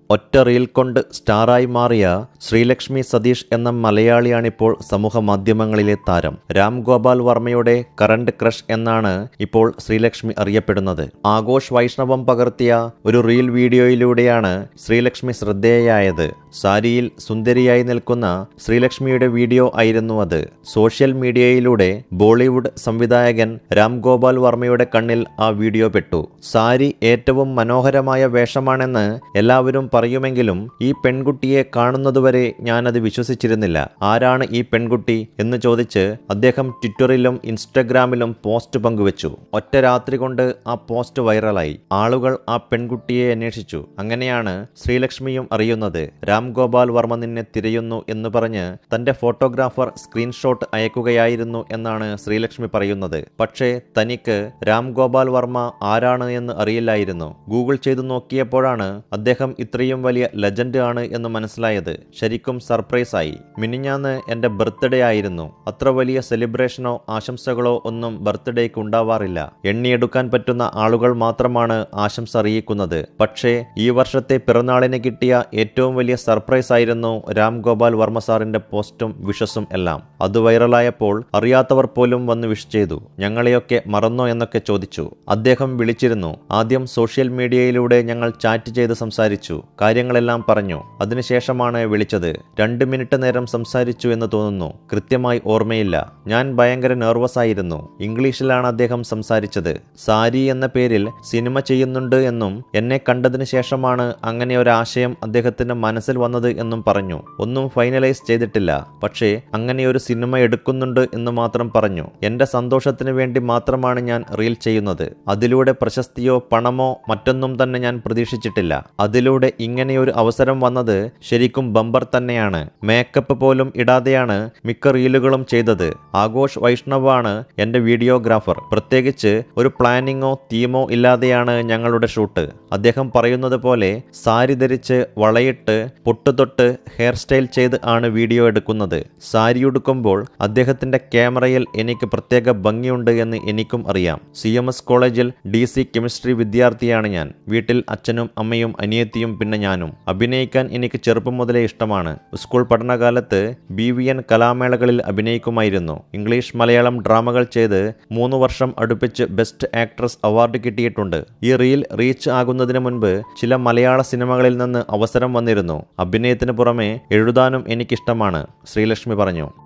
ഒറ്റ റീൽ കൊണ്ട് സ്റ്റാറായി മാറിയ ശ്രീലക്ഷ്മി സതീഷ് എന്ന മലയാളിയാണിപ്പോൾ സമൂഹ മാധ്യമങ്ങളിലെ താരം രാം ഗോപാൽ വർമ്മയുടെ കറണ്ട് ക്രഷ് എന്നാണ് ഇപ്പോൾ ശ്രീലക്ഷ്മി അറിയപ്പെടുന്നത് ആഘോഷ് വൈഷ്ണവം പകർത്തിയ ഒരു റീൽ വീഡിയോയിലൂടെയാണ് ശ്രീലക്ഷ്മി ശ്രദ്ധേയയായത് സാരിയിൽ സുന്ദരിയായി നിൽക്കുന്ന ശ്രീലക്ഷ്മിയുടെ വീഡിയോ ആയിരുന്നു അത് സോഷ്യൽ മീഡിയയിലൂടെ ബോളിവുഡ് സംവിധായകൻ രാം ഗോപാൽ വർമ്മയുടെ കണ്ണിൽ ആ വീഡിയോ പെട്ടു സാരി ഏറ്റവും മനോഹരമായ വേഷമാണെന്ന് എല്ലാവരും പറയുമെങ്കിലും ഈ പെൺകുട്ടിയെ കാണുന്നതുവരെ ഞാനത് വിശ്വസിച്ചിരുന്നില്ല ആരാണ് ഈ പെൺകുട്ടി എന്ന് ചോദിച്ച് അദ്ദേഹം ട്വിറ്ററിലും ഇൻസ്റ്റഗ്രാമിലും പോസ്റ്റ് പങ്കുവച്ചു ഒറ്റ രാത്രി കൊണ്ട് ആ പോസ്റ്റ് വൈറലായി ആളുകൾ ആ പെൺകുട്ടിയെ അന്വേഷിച്ചു അങ്ങനെയാണ് ശ്രീലക്ഷ്മിയും അറിയുന്നത് രാം ഗോപാൽ വർമ്മ നിന്നെ തിരയുന്നു എന്ന് പറഞ്ഞ് തന്റെ ഫോട്ടോഗ്രാഫർ സ്ക്രീൻഷോട്ട് അയക്കുകയായിരുന്നു എന്നാണ് ശ്രീലക്ഷ്മി പറയുന്നത് പക്ഷേ തനിക്ക് രാം ഗോപാൽ വർമ്മ ആരാണ് എന്ന് അറിയില്ലായിരുന്നു ഗൂഗിൾ ചെയ്തു നോക്കിയപ്പോഴാണ് അദ്ദേഹം ഇത്രയും വലിയ ലെജൻഡ് ആണ് എന്ന് മനസ്സിലായത് ശരിക്കും സർപ്രൈസ് ആയി മിനിഞ്ഞാന്ന് എന്റെ ബർത്ത്ഡേ ആയിരുന്നു അത്ര വലിയ സെലിബ്രേഷനോ ആശംസകളോ ഒന്നും ബർത്ത്ഡേക്ക് ഉണ്ടാവാറില്ല എണ്ണിയെടുക്കാൻ പറ്റുന്ന ആളുകൾ മാത്രമാണ് ആശംസ അറിയിക്കുന്നത് പക്ഷേ ഈ വർഷത്തെ പിറന്നാളിന് കിട്ടിയ ഏറ്റവും വലിയ സർപ്രൈസ് ആയിരുന്നു രാം ഗോപാൽ വർമ്മ സാറിന്റെ പോസ്റ്റും വിഷസും എല്ലാം അത് വൈറലായപ്പോൾ അറിയാത്തവർ പോലും വന്ന് വിഷ് ചെയ്തു ഞങ്ങളെയൊക്കെ മറന്നോ എന്നൊക്കെ ചോദിച്ചു അദ്ദേഹം വിളിച്ചിരുന്നു ആദ്യം സോഷ്യൽ മീഡിയയിലൂടെ ഞങ്ങൾ ചാറ്റ് ചെയ്ത് സംസാരിച്ചു കാര്യങ്ങളെല്ലാം പറഞ്ഞു അതിനുശേഷമാണ് വിളിച്ചത് രണ്ട് മിനിറ്റ് നേരം സംസാരിച്ചു എന്ന് തോന്നുന്നു കൃത്യമായി ഓർമ്മയില്ല ഞാൻ ഭയങ്കര നെർവസ് ആയിരുന്നു ഇംഗ്ലീഷിലാണ് അദ്ദേഹം സംസാരിച്ചത് സാരി എന്ന പേരിൽ സിനിമ ചെയ്യുന്നുണ്ട് എന്നും എന്നെ കണ്ടതിന് ശേഷമാണ് അങ്ങനെ ഒരു ആശയം അദ്ദേഹത്തിന്റെ മനസ്സിൽ വന്നത് എന്നും പറഞ്ഞു ഒന്നും ഫൈനലൈസ് ചെയ്തിട്ടില്ല പക്ഷേ അങ്ങനെ ഒരു സിനിമ എടുക്കുന്നുണ്ട് എന്ന് മാത്രം പറഞ്ഞു എന്റെ സന്തോഷത്തിന് വേണ്ടി മാത്രമാണ് ഞാൻ റീൽ ചെയ്യുന്നത് അതിലൂടെ പ്രശസ്തിയോ പണമോ മറ്റൊന്നും തന്നെ ഞാൻ പ്രതീക്ഷിച്ചിട്ടില്ല അതിലൂടെ ഇങ്ങനെയൊരു അവസരം വന്നത് ശരിക്കും ബമ്പർ തന്നെയാണ് മേക്കപ്പ് പോലും ഇടാതെയാണ് മിക്ക റീലുകളും ചെയ്തത് ആഘോഷ് വൈഷ്ണവാണ് എന്റെ വീഡിയോഗ്രാഫർ പ്രത്യേകിച്ച് ഒരു പ്ലാനിങ്ങോ തീമോ ഇല്ലാതെയാണ് ഞങ്ങളുടെ ഷൂട്ട് അദ്ദേഹം പറയുന്നത് പോലെ സാരി ധരിച്ച് വളയിട്ട് പൊട്ടുതൊട്ട് ഹെയർ സ്റ്റൈൽ ചെയ്ത് ആണ് വീഡിയോ എടുക്കുന്നത് സാരി ഉടുക്കുമ്പോൾ അദ്ദേഹത്തിന്റെ ക്യാമറയിൽ എനിക്ക് പ്രത്യേക ഭംഗിയുണ്ട് എന്ന് എനിക്കും അറിയാം സി എം എസ് കോളേജിൽ ഡി സി കെമിസ്ട്രി വിദ്യാർത്ഥിയാണ് ഞാൻ വീട്ടിൽ അച്ഛനും അമ്മയും അനിയത്തിയും പിന്നെ ഞാനും അഭിനയിക്കാൻ എനിക്ക് ചെറുപ്പം മുതലേ ഇഷ്ടമാണ് സ്കൂൾ പഠനകാലത്ത് ബി വി എൻ കലാമേളകളിൽ അഭിനയിക്കുമായിരുന്നു ഇംഗ്ലീഷ് മലയാളം ഡ്രാമകൾ ചെയ്ത് മൂന്ന് വർഷം അടുപ്പിച്ച് ബെസ്റ്റ് ആക്ട്രസ് അവാർഡ് കിട്ടിയിട്ടുണ്ട് ഈ റീൽ റീച്ച് ആകുന്നതിന് മുൻപ് ചില മലയാള സിനിമകളിൽ നിന്ന് അവസരം വന്നിരുന്നു അഭിനയത്തിന് പുറമെ എഴുതാനും എനിക്കിഷ്ടമാണ് ശ്രീലക്ഷ്മി പറഞ്ഞു